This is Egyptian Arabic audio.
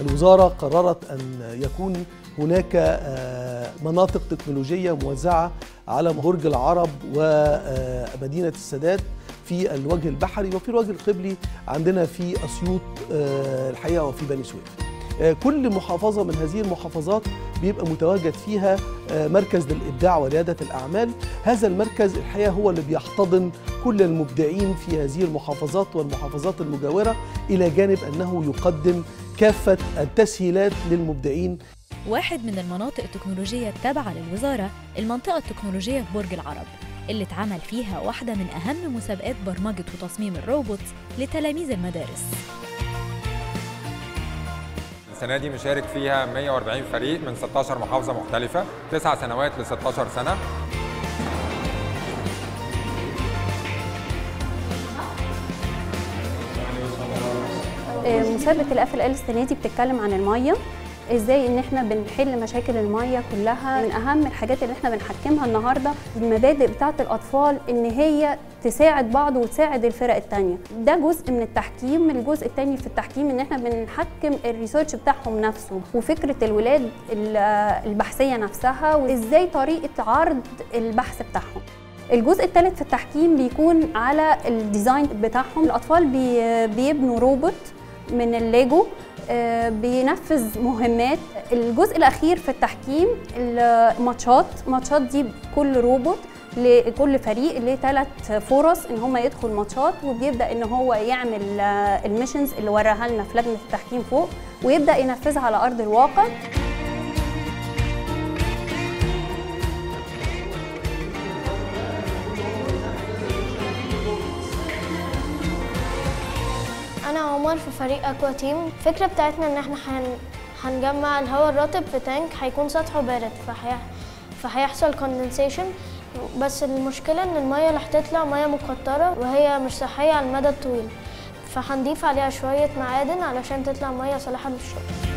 الوزارة قررت أن يكون هناك مناطق تكنولوجية موزعة على برج العرب ومدينة السادات في الوجه البحري وفي الوجه القبلي عندنا في أسيوط الحقيقة وفي بني سويف كل محافظة من هذه المحافظات بيبقى متواجد فيها مركز للإبداع وريادة الأعمال هذا المركز الحقيقة هو اللي بيحتضن كل المبدعين في هذه المحافظات والمحافظات المجاورة إلى جانب أنه يقدم كافة التسهيلات للمبدعين واحد من المناطق التكنولوجية التابعة للوزارة المنطقة التكنولوجية في برج العرب اللي اتعمل فيها واحدة من أهم مسابقات برمجة وتصميم الروبوتس لتلاميذ المدارس السنة دي مشارك فيها 140 فريق من 16 محافظة مختلفة 9 سنوات ل 16 سنة مسابقة الاف ال السنة دي بتتكلم عن المية ازاي ان احنا بنحل مشاكل الميه كلها من اهم الحاجات اللي احنا بنحكمها النهارده المبادئ بتاعه الاطفال ان هي تساعد بعض وتساعد الفرق التانية ده جزء من التحكيم الجزء التاني في التحكيم ان احنا بنحكم الريسيرش بتاعهم نفسه وفكره الولاد البحثيه نفسها وازاي طريقه عرض البحث بتاعهم الجزء الثالث في التحكيم بيكون على الديزاين بتاعهم الاطفال بي بيبنوا روبوت من الليجو بينفذ مهمات الجزء الاخير في التحكيم الماتشات الماتشات دي كل روبوت لكل فريق ليه ثلاث فرص ان هم يدخل ماتشات وبيبدا ان هو يعمل الميشنز اللي وراها لنا في لجنه التحكيم فوق ويبدا ينفذها على ارض الواقع انا عمر في فريق اكوا تيم الفكره بتاعتنا ان احنا هن... هنجمع الهواء الرطب في تانك هيكون سطحه بارد فهي... فهيحصل كوندنسيشن بس المشكله ان الميه اللي هتطلع ميه مقطره وهي مش صحيه على المدى الطويل فهنضيف عليها شويه معادن علشان تطلع ميه صالحه للشرب